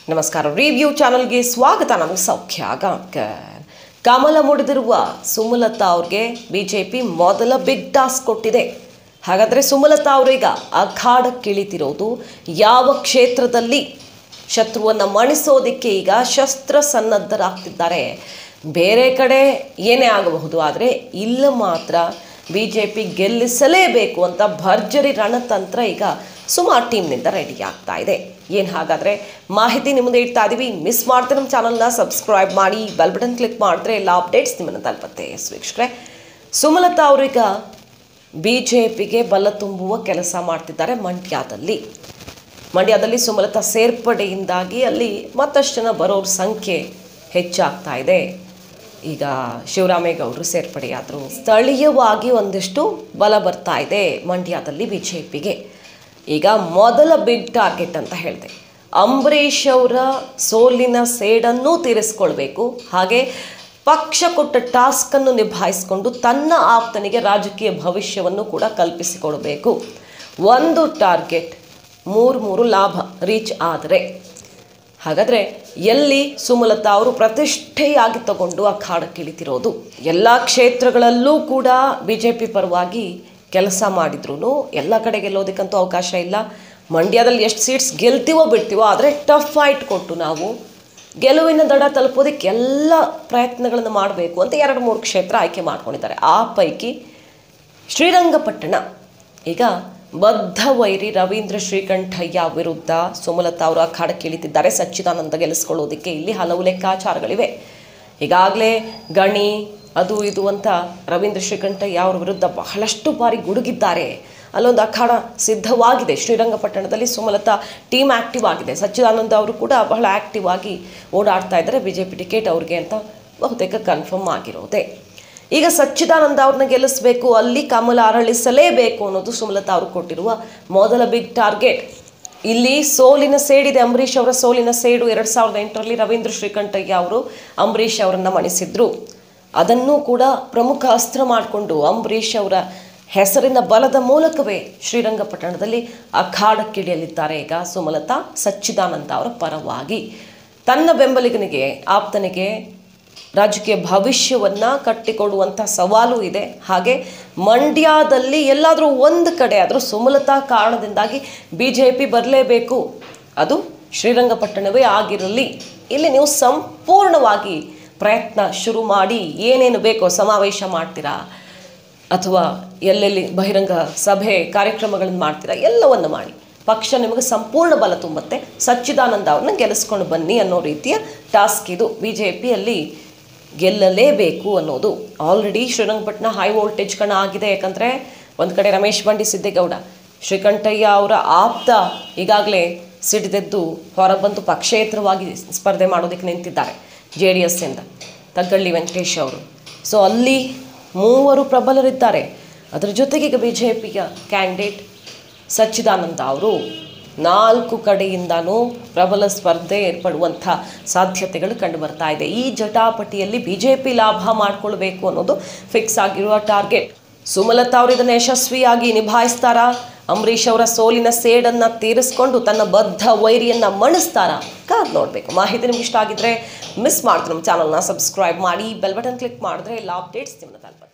ನಮಸ್ಕಾರ ರಿವ್ಯೂ ಚಾನಲ್ಗೆ ಸ್ವಾಗತ ನಾನು ಸೌಖ್ಯ ಗಾಂವ್ಕರ್ ಕಮಲ ಮುಡಿದಿರುವ ಸುಮಲತಾ ಅವ್ರಿಗೆ ಬಿಜೆಪಿ ಮೊದಲ ಬಿಗ್ ಟಾಸ್ಕ್ ಕೊಟ್ಟಿದೆ ಹಾಗಾದರೆ ಸುಮಲತಾ ಅವರೀಗ ಅಖಾಡಕ್ಕಿಳಿತಿರೋದು ಯಾವ ಕ್ಷೇತ್ರದಲ್ಲಿ ಶತ್ರುವನ್ನು ಮಣಿಸೋದಕ್ಕೆ ಈಗ ಶಸ್ತ್ರ ಸನ್ನದ್ಧರಾಗ್ತಿದ್ದಾರೆ ಬೇರೆ ಕಡೆ ಏನೇ ಆಗಬಹುದು ಆದರೆ ಇಲ್ಲ ಮಾತ್ರ ಬಿ ಜೆ ಪಿ ಗೆಲ್ಲಿಸಲೇಬೇಕು ಅಂತ ಭರ್ಜರಿ ರಣತಂತ್ರ ಈಗ ಸುಮಾರು ಟೀಮ್ನಿಂದ ರೆಡಿ ಆಗ್ತಾ ಇದೆ ಏನು ಹಾಗಾದರೆ ಮಾಹಿತಿ ನಿಮ್ಮದೇ ಇಡ್ತಾ ಇದ್ದೀವಿ ಮಿಸ್ ಮಾಡ್ತಾರೆ ನಮ್ಮ ಚಾನಲ್ನ ಸಬ್ಸ್ಕ್ರೈಬ್ ಮಾಡಿ ಬೆಲ್ ಬಟನ್ ಕ್ಲಿಕ್ ಮಾಡಿದ್ರೆ ಎಲ್ಲ ಅಪ್ಡೇಟ್ಸ್ ನಿಮ್ಮನ್ನು ತಲುಪತ್ತೆ ಎಸ್ ವೀಕ್ಷಕರೇ ಸುಮಲತಾ ಅವರೀಗ ಬಿ ಜೆ ಪಿಗೆ ಬಲ ತುಂಬುವ ಕೆಲಸ ಮಾಡ್ತಿದ್ದಾರೆ ಮಂಡ್ಯದಲ್ಲಿ ಮಂಡ್ಯದಲ್ಲಿ ಸುಮಲತಾ ಸೇರ್ಪಡೆಯಿಂದಾಗಿ ಅಲ್ಲಿ ಮತ್ತಷ್ಟು ಜನ ಬರೋರ ಸಂಖ್ಯೆ ಹೆಚ್ಚಾಗ್ತಾ ಇದೆ ಈಗ ಶಿವರಾಮೇಗೌಡರು ಸೇರ್ಪಡೆಯಾದರು ಸ್ಥಳೀಯವಾಗಿ ಒಂದಿಷ್ಟು ಬಲ ಬರ್ತಾ ಇದೆ ಮಂಡ್ಯದಲ್ಲಿ ಬಿ ಜೆ ಪಿಗೆ ಈಗ ಮೊದಲ ಬಿಗ್ ಟಾರ್ಗೆಟ್ ಅಂತ ಹೇಳಿದೆ ಅಂಬರೀಷ್ ಅವರ ಸೋಲಿನ ಸೇಡನ್ನೂ ತೀರಿಸ್ಕೊಳ್ಬೇಕು ಹಾಗೆ ಪಕ್ಷ ಕೊಟ್ಟ ಟಾಸ್ಕನ್ನು ನಿಭಾಯಿಸಿಕೊಂಡು ತನ್ನ ಆಪ್ತನಿಗೆ ರಾಜಕೀಯ ಭವಿಷ್ಯವನ್ನು ಕೂಡ ಕಲ್ಪಿಸಿಕೊಡಬೇಕು ಒಂದು ಟಾರ್ಗೆಟ್ ಮೂರು ಮೂರು ಲಾಭ ರೀಚ್ ಆದರೆ ಹಾಗಾದರೆ ಎಲ್ಲಿ ಸುಮಲತಾ ಅವರು ಪ್ರತಿಷ್ಠೆಯಾಗಿ ತಗೊಂಡು ಅಖಾಡಕ್ಕಿಳಿತಿರೋದು ಎಲ್ಲ ಕ್ಷೇತ್ರಗಳಲ್ಲೂ ಕೂಡ ಬಿ ಜೆ ಪಿ ಪರವಾಗಿ ಕೆಲಸ ಮಾಡಿದ್ರು ಎಲ್ಲ ಕಡೆ ಗೆಲ್ಲೋದಕ್ಕಂತೂ ಅವಕಾಶ ಇಲ್ಲ ಮಂಡ್ಯದಲ್ಲಿ ಎಷ್ಟು ಸೀಟ್ಸ್ ಗೆಲ್ತೀವೋ ಬಿಡ್ತೀವೋ ಆದರೆ ಟಫ್ ಫೈಟ್ ಕೊಟ್ಟು ನಾವು ಗೆಲುವಿನ ದಡ ತಲುಪೋದಕ್ಕೆ ಎಲ್ಲ ಪ್ರಯತ್ನಗಳನ್ನು ಮಾಡಬೇಕು ಅಂತ ಎರಡು ಮೂರು ಕ್ಷೇತ್ರ ಆಯ್ಕೆ ಮಾಡ್ಕೊಂಡಿದ್ದಾರೆ ಆ ಪೈಕಿ ಶ್ರೀರಂಗಪಟ್ಟಣ ಈಗ ಬದ್ಧ ವೈರಿ ರವೀಂದ್ರ ಶ್ರೀಕಂಠಯ್ಯ ವಿರುದ್ಧ ಸುಮಲತಾ ಅವರು ಅಖಾಡಕ್ಕೆ ಇಳಿತಿದ್ದಾರೆ ಸಚ್ಚಿದಾನಂದ ಗೆಲ್ಲಿಸ್ಕೊಳ್ಳೋದಕ್ಕೆ ಇಲ್ಲಿ ಹಲವು ಲೆಕ್ಕಾಚಾರಗಳಿವೆ ಈಗಾಗಲೇ ಗಣಿ ಅದು ಇದು ಅಂತ ರವೀಂದ್ರ ಶ್ರೀಕಂಠಯ್ಯ ಅವರ ವಿರುದ್ಧ ಬಹಳಷ್ಟು ಬಾರಿ ಗುಡುಗಿದ್ದಾರೆ ಅಲ್ಲೊಂದು ಅಖಾಡ ಸಿದ್ಧವಾಗಿದೆ ಶ್ರೀರಂಗಪಟ್ಟಣದಲ್ಲಿ ಸುಮಲತಾ ಟೀಮ್ ಆ್ಯಕ್ಟಿವ್ ಆಗಿದೆ ಸಚ್ಚಿದಾನಂದ ಅವರು ಕೂಡ ಬಹಳ ಆ್ಯಕ್ಟಿವ್ ಆಗಿ ಓಡಾಡ್ತಾ ಇದ್ದಾರೆ ಬಿ ಜೆ ಪಿ ಟಿಕೆಟ್ ಅವ್ರಿಗೆ ಅಂತ ಬಹುತೇಕ ಕನ್ಫರ್ಮ್ ಆಗಿರೋದೆ ಈಗ ಸಚ್ಚಿದಾನಂದ ಅವ್ರನ್ನ ಗೆಲ್ಲಿಸಬೇಕು ಅಲ್ಲಿ ಕಮಲ ಅರಳಿಸಲೇಬೇಕು ಅನ್ನೋದು ಸುಮಲತಾ ಅವರು ಕೊಟ್ಟಿರುವ ಮೊದಲ ಬಿಗ್ ಟಾರ್ಗೆಟ್ ಇಲ್ಲಿ ಸೋಲಿನ ಸೇಡಿದೆ ಅಂಬರೀಷ್ ಅವರ ಸೋಲಿನ ಸೇಡು ಎರಡು ಸಾವಿರದ ಎಂಟರಲ್ಲಿ ರವೀಂದ್ರ ಶ್ರೀಕಂಠಯ್ಯ ಅವರು ಅಂಬರೀಷ್ ಅವರನ್ನ ಮಣಿಸಿದ್ರು ಅದನ್ನು ಕೂಡ ಪ್ರಮುಖ ಅಸ್ತ್ರ ಮಾಡಿಕೊಂಡು ಅಂಬರೀಷ್ ಅವರ ಹೆಸರಿನ ಬಲದ ಮೂಲಕವೇ ಶ್ರೀರಂಗಪಟ್ಟಣದಲ್ಲಿ ಅಖಾಡಕ್ಕಿಳಿಯಲಿದ್ದಾರೆ ಈಗ ಸುಮಲತಾ ಸಚ್ಚಿದಾನಂದ ಅವರ ಪರವಾಗಿ ತನ್ನ ಬೆಂಬಲಿಗನಿಗೆ ಆಪ್ತನಿಗೆ ರಾಜಕೀಯ ಭವಿಷ್ಯವನ್ನ ಕಟ್ಟಿಕೊಡುವಂಥ ಸವಾಲು ಇದೆ ಹಾಗೆ ಮಂಡ್ಯದಲ್ಲಿ ಎಲ್ಲಾದರೂ ಒಂದು ಕಡೆ ಆದರೂ ಸುಮಲತಾ ಕಾರಣದಿಂದಾಗಿ ಬಿ ಜೆ ಪಿ ಬರಲೇಬೇಕು ಅದು ಶ್ರೀರಂಗಪಟ್ಟಣವೇ ಆಗಿರಲಿ ಇಲ್ಲಿ ನೀವು ಸಂಪೂರ್ಣವಾಗಿ ಪ್ರಯತ್ನ ಶುರು ಮಾಡಿ ಏನೇನು ಬೇಕೋ ಸಮಾವೇಶ ಮಾಡ್ತೀರಾ ಅಥವಾ ಎಲ್ಲೆಲ್ಲಿ ಬಹಿರಂಗ ಸಭೆ ಕಾರ್ಯಕ್ರಮಗಳನ್ನು ಮಾಡ್ತೀರಾ ಎಲ್ಲವನ್ನು ಮಾಡಿ ಪಕ್ಷ ನಿಮಗೆ ಸಂಪೂರ್ಣ ಬಲ ತುಂಬುತ್ತೆ ಸಚ್ಚಿದಾನಂದ ಅವ್ರನ್ನ ಗೆಲ್ಲಿಸ್ಕೊಂಡು ಬನ್ನಿ ಅನ್ನೋ ರೀತಿಯ ಟಾಸ್ಕ್ ಇದು ಬಿ ಜೆ ಪಿಯಲ್ಲಿ ಗೆಲ್ಲಲೇಬೇಕು ಅನ್ನೋದು ಆಲ್ರೆಡಿ ಶ್ರೀರಂಗಪಟ್ಟಣ ಹೈ ವೋಲ್ಟೇಜ್ ಕಣ ಆಗಿದೆ ಯಾಕಂದರೆ ಒಂದು ಕಡೆ ರಮೇಶ್ ಬಂಡಿ ಸಿದ್ದೇಗೌಡ ಶ್ರೀಕಂಠಯ್ಯ ಅವರ ಆಪ್ತ ಈಗಾಗಲೇ ಸಿಡಿದೆದ್ದು ಹೊರಬಂದು ಪಕ್ಷೇತರವಾಗಿ ಸ್ಪರ್ಧೆ ಮಾಡೋದಕ್ಕೆ ನಿಂತಿದ್ದಾರೆ ಜೆ ಡಿ ಎಸ್ಸಿಂದ ತಗ್ಗಳ್ಳಿ ವೆಂಕಟೇಶ್ ಅವರು ಸೊ ಅಲ್ಲಿ ಮೂವರು ಪ್ರಬಲರಿದ್ದಾರೆ ಅದರ ಜೊತೆಗೆ ಈಗ ಬಿ ಜೆ ಪಿಯ ಕ್ಯಾಂಡಿಡೇಟ್ ಸಚ್ಚಿದಾನಂದ ಅವರು ನಾಲ್ಕು ಕಡೆಯಿಂದನೂ ಪ್ರಬಲ ಸ್ಪರ್ಧೆ ಏರ್ಪಡುವಂಥ ಸಾಧ್ಯತೆಗಳು ಕಂಡು ಬರ್ತಾ ಇದೆ ಈ ಜಟಾಪಟಿಯಲ್ಲಿ ಬಿ ಜೆ ಪಿ ಲಾಭ ಮಾಡಿಕೊಳ್ಬೇಕು ಅನ್ನೋದು ಫಿಕ್ಸ್ ಆಗಿರುವ ಟಾರ್ಗೆಟ್ ಸುಮಲತಾ ಅವರು ಇದನ್ನು ಯಶಸ್ವಿಯಾಗಿ ನಿಭಾಯಿಸ್ತಾರಾ ಅಂಬರೀಷ್ ಅವರ ಸೋಲಿನ ಸೇಡನ್ನು ತೀರಿಸ್ಕೊಂಡು ತನ್ನ ಬದ್ಧ ವೈರಿಯನ್ನು ಮಣಿಸ್ತಾರಾ ಕಾದ್ ನೋಡಬೇಕು ಮಾಹಿತಿ ನಿಮ್ಗೆ ಇಷ್ಟ ಆಗಿದ್ರೆ ಮಿಸ್ ಮಾಡ್ತಾರೆ ನಮ್ಮ ಚಾನಲ್ನ ಸಬ್ಸ್ಕ್ರೈಬ್ ಮಾಡಿ ಬೆಲ್ ಬಟನ್ ಕ್ಲಿಕ್ ಮಾಡಿದ್ರೆ ಎಲ್ಲ ಅಪ್ಡೇಟ್ಸ್ ನಿಮ್ಮನ್ನ ತಲುಪುತ್ತೆ